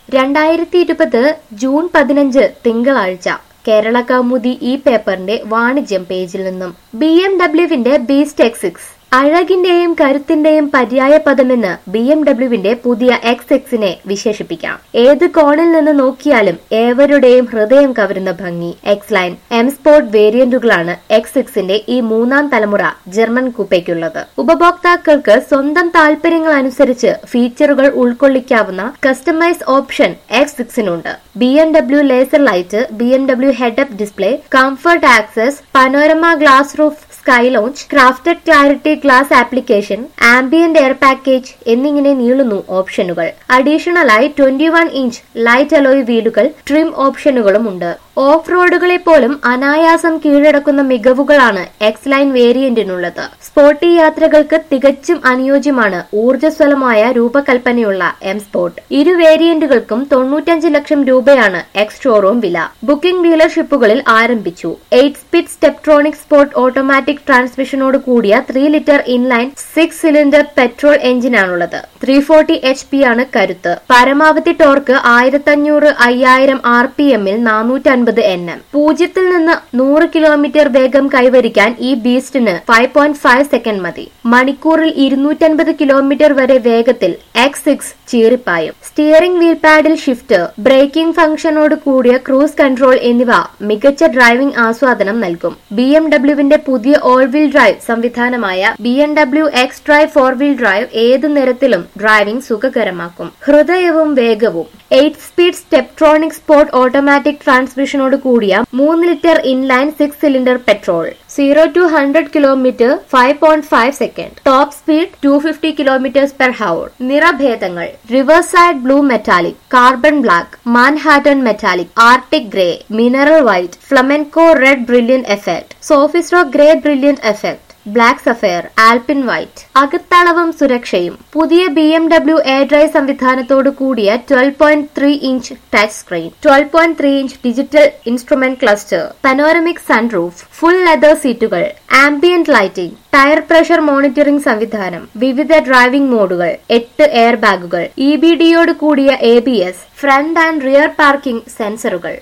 രണ്ടായിരത്തി ഇരുപത് ജൂൺ പതിനഞ്ച് തിങ്കളാഴ്ച കേരള കൗമുദി ഈ പേപ്പറിന്റെ വാണിജ്യം പേജിൽ നിന്നും ബി എം ഡബ്ല്യുവിന്റെ ബീസ്റ്റ് എക്സ് സിക്സ് അഴകിന്റെയും കരുത്തിന്റെയും പര്യായ പദമെന്ന് ബി എം ഡബ്ല്യുവിന്റെ പുതിയ എക്സ് എക്സിനെ വിശേഷിപ്പിക്കാം ഏത് കോണിൽ നിന്ന് നോക്കിയാലും ഏവരുടെയും ഹൃദയം കവരുന്ന ഭംഗി എക്സ് ലൈൻ എം സ്പോർട്ട് വേരിയന്റുകളാണ് എക്സ് സിക്സിന്റെ ഈ മൂന്നാം തലമുറ ജർമ്മൻ കൂപ്പയ്ക്കുള്ളത് ഉപഭോക്താക്കൾക്ക് സ്വന്തം താല്പര്യങ്ങൾ അനുസരിച്ച് ഫീച്ചറുകൾ ഉൾക്കൊള്ളിക്കാവുന്ന കസ്റ്റമൈസ് ഓപ്ഷൻ എക്സ് സിക്സിനുണ്ട് B M W laser light B M W head up display comfort access panorama glass roof sky lounge crafted clarity glass application ambient air package എന്നിങ്ങനെ നീളുന്നു ഓപ്ഷനുകൾ അഡീഷണലായി twenty one inch light alloy വീലുകൾ trim ഓപ്ഷനുകളും ഉണ്ട് off റോഡുകളെ പോലും അനായാസം കീഴടക്കുന്ന മികവുകളാണ് എക്സ് ലൈൻ വേരിയന്റിനുള്ളത് സ്പോർട്ടി യാത്രകൾക്ക് തികച്ചും അനുയോജ്യമാണ് ഊർജ്ജസ്വലമായ രൂപകൽപ്പനയുള്ള എം സ്പോർട്ട് ഇരു വേരിയന്റുകൾക്കും തൊണ്ണൂറ്റഞ്ച് ലക്ഷം രൂപയാണ് എക്സ് ഷോറൂം വില ബുക്കിംഗ് ഡീലർഷിപ്പുകളിൽ ആരംഭിച്ചു eight speed Steptronic sport automatic ട്രാൻസ്മിഷനോട് കൂടിയ three litre inline six cylinder petrol എഞ്ചിനാണുള്ളത് ത്രീ ഫോർട്ടി എച്ച് പി ആണ് കരുത്ത് പരമാവധി ടോർക്ക് ആയിരത്തഞ്ഞൂറ് അയ്യായിരം ആർ പി എമ്മിൽ നാനൂറ്റി അൻപത് എൻ എം പൂജ്യത്തിൽ നിന്ന് നൂറ് കിലോമീറ്റർ വേഗം കൈവരിക്കാൻ ഈ ബീസ്റ്റിന് ഫൈവ് പോയിന്റ് ഫൈവ് സെക്കൻഡ് മതി മണിക്കൂറിൽ ഇരുന്നൂറ്റൻപത് കിലോമീറ്റർ വരെ വേഗത്തിൽ എക്സ് സിക്സ് ചീറിപ്പായും steering wheel paddle shift braking ഫംഗ്ഷനോട് കൂടിയ ക്രൂസ് കൺട്രോൾ എന്നിവ മികച്ച ഡ്രൈവിംഗ് ആസ്വാദനം നൽകും ബി എം ഡബ്ല്യുവിന്റെ പുതിയ ഓൾ വീൽ ഡ്രൈവ് സംവിധാനമായ B M W X drive four wheel drive ഏത് നിരത്തിലും ഡ്രൈവിംഗ് സുഖകരമാക്കും ഹൃദയവും വേഗവും eight speed Steptronic sport automatic ട്രാൻസ്മിഷനോട് കൂടിയ മൂന്ന് litre inline six cylinder petrol zero to hundred kilometre five point five second top speed two fifty kilometres per hour നിറഭേദങ്ങൾ riverside blue metallic carbon black Manhattan metallic arctic grey mineral white flamenco red brilliant effect Sophisto grey brilliant effect black sapphire alpine white അകത്തളവും സുരക്ഷയും പുതിയ B M W air drive സംവിധാനത്തോടു കൂടിയ twelve point three inch touch screen twelve point three inch digital instrument cluster panoramic sunroof full leather സീറ്റുകൾ ambient lighting tyre pressure monitoring സംവിധാനം വിവിധ driving മോഡുകൾ എട്ട് എയർ ബാഗുകൾ ഇ ബി ഡിയോട് കൂടിയ A B S front and rear parking സെൻസറുകൾ